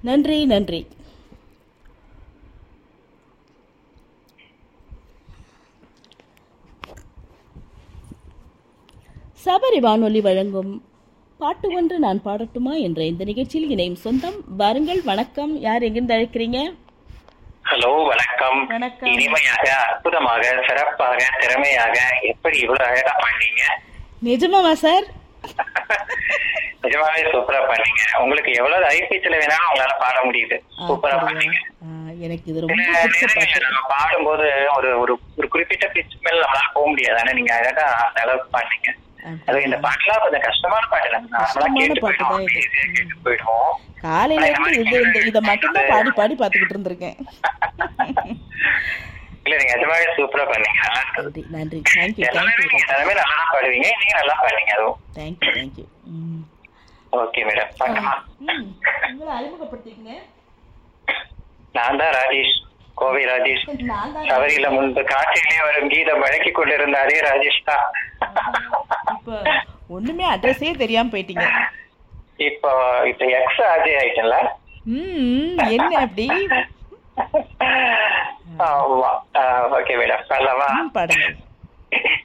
நன்றி நன்றி சபரி வானொலி வழங்கும் பாட்டு ஒன்று நான் பாடட்டுமா என்ற இந்த நிகழ்ச்சியில் இணையும் சொந்தம் வாருங்கள் வணக்கம் யார் எங்கிருந்து அழைக்கிறீங்க ஹலோ வணக்கம் வணக்கம். இனிமையாக அற்புதமாக சிறப்பாக திறமையாக எப்படி இவ்வளவு அழகா பண்ணீங்க நிஜமாவா சார் நிஜமாவே சூப்பரா பண்ணீங்க உங்களுக்கு எவ்வளவு ஐபிஎஸ்ல வேணாலும் உங்களால பாட முடியுது சூப்பரா பண்ணீங்க ஆ, எனக்கு இது சில ரொம்ப பிடிச்ச பாட்டு நேரங்கள்ல நம்ம பாடும்போது ஒரு ஒரு ஒரு குறிப்பிட்ட பிச் மேல நம்மளால போக முடியாது ஆனா நீங்க அழகா அந்த அளவுக்கு பண்ணீங்க அது இந்த பாட்டுலாம் கொஞ்சம் கஷ்டமான பாட்டு நம்ம நார்மலா கஷ்டமான கேட்டு பாட்டு போயிடுவோம் தான் இது. easy ஆ கேட்டு போயிடுவோம் காலையில இருந்து இது இந்த இதை மட்டும்தான் பாடி பாடி பார்த்துக்கிட்டு இருந்திருக்கேன் இல்ல நீங்க நிஜமாவே சூப்பரா பண்ணீங்க நல்லா இருந்தது. நன்றி நன்றி தேங்க்யூ எல்லாமே தேங்க்யூ நீங்க எல்லாமே நல்லா தான் பாடுவீங்க நீங்க நல்லா பண்ணீங்க அதுவும் தேங்க்யூ தேங்க்யூ ம் ஓகே மேடம் பார்க்கலாமா ம் உங்களை அறிமுகப்படுத்திக்கங்க நான் தான் ராஜேஷ் கோவை ராஜேஷ் நான் தான் சபரியில முன்பு காற்றிலே வரும் கீதம் வழக்கி கொண்டிருந்த அதே ராஜேஷ் தான் இப்போ ஒண்ணுமே அட்ரஸே தெரியாம போயிட்டீங்க இப்போ இப்போ எக்ஸ் அஜய் ஆயிட்டல ம் என்ன அப்படி ஓகே மேடம் சொல்லவா ம், பாடுங்க